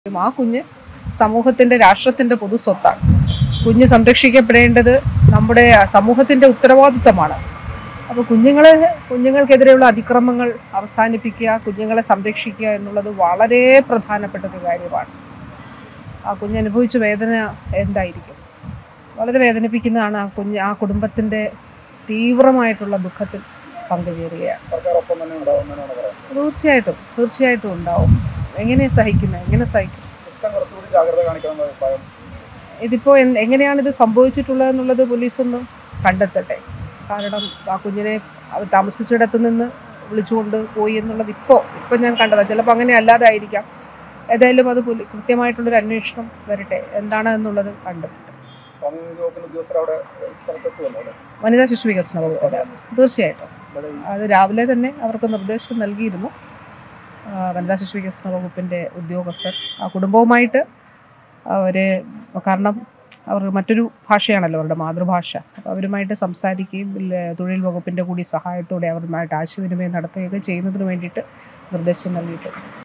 ആ കുഞ്ഞ് സമൂഹത്തിന്റെ രാഷ്ട്രത്തിന്റെ പൊതു സ്വത്താണ് കുഞ്ഞ് സംരക്ഷിക്കപ്പെടേണ്ടത് നമ്മുടെ സമൂഹത്തിന്റെ ഉത്തരവാദിത്തമാണ് അപ്പോൾ കുഞ്ഞുങ്ങളെ കുഞ്ഞുങ്ങൾക്കെതിരെയുള്ള അതിക്രമങ്ങൾ അവസാനിപ്പിക്കുക കുഞ്ഞുങ്ങളെ സംരക്ഷിക്കുക എന്നുള്ളത് വളരെ പ്രധാനപ്പെട്ട ഒരു കാര്യമാണ് ആ കുഞ്ഞ് അനുഭവിച്ച വേദന എന്തായിരിക്കും വളരെ വേദനിപ്പിക്കുന്നതാണ് ആ കുഞ്ഞ് ആ കുടുംബത്തിന്റെ തീവ്രമായിട്ടുള്ള ദുഃഖത്തിൽ പങ്കുചേരുകയാണ് സർക്കാർ ഒപ്പം തന്നെ ഉണ്ടാവുമെന്നാണ് പറയുന്നത് തീർച്ചയായിട്ടും തീർച്ചയായിട്ടും ഉണ്ടാവും എങ്ങനെ സഹിക്കുന്നത് എങ്ങനെ സഹിക്കും സിസ്റ്റം കുറച്ചുകൂടി ജാഗ്രത കാണിക്കണമെന്ന് അഭിപ്രായം ഇതിപ്പോൾ എന്ത് എങ്ങനെയാണ് ഇത് സംഭവിച്ചിട്ടുള്ളത് എന്നുള്ളത് പോലീസ് ഒന്ന് കണ്ടെത്തട്ടെ കാരണം ആ കുഞ്ഞിനെ അവർ താമസിച്ചിടത്ത് നിന്ന് വിളിച്ചുകൊണ്ട് പോയി എന്നുള്ളത് ഇപ്പോൾ ഇപ്പോൾ ഞാൻ കണ്ടതാണ് ചിലപ്പോൾ അങ്ങനെ അല്ലാതായിരിക്കാം ഏതായാലും അത് പോലീ കൃത്യമായിട്ടുള്ളൊരു അന്വേഷണം വരട്ടെ എന്താണ് എന്നുള്ളത് കണ്ടെത്തട്ടെ സാമൂഹിക വകുപ്പിന്റെ ഉദ്യോഗസ്ഥർ അവിടെ സ്ഥലത്തെത്തുമല്ലോ അല്ലേ വനിതാ ശിശു വികസന വകുപ്പ് അതെ. തീർച്ചയായിട്ടും ഇവിടെ ഈ അത് രാവിലെ തന്നെ അവർക്ക് നിർദ്ദേശം നൽകിയിരുന്നു ആ, വനിതാ ശിശു വികസന വകുപ്പിൻ്റെ ഉദ്യോഗസ്ഥർ ആ കുടുംബവുമായിട്ട് അവർ കാരണം അവർ മറ്റൊരു ഭാഷയാണല്ലോ അവരുടെ മാതൃഭാഷ അപ്പോൾ അവരുമായിട്ട് സംസാരിക്കുകയും ഇല്ല, തൊഴിൽ വകുപ്പിൻ്റെ കൂടി സഹായത്തോടെ അവരുമായിട്ട് ആശയവിനിമയം നടത്തുകയൊക്കെ ചെയ്യുന്നതിന് വേണ്ടിയിട്ട് നിർദ്ദേശം നൽകിയിട്ടുണ്ട്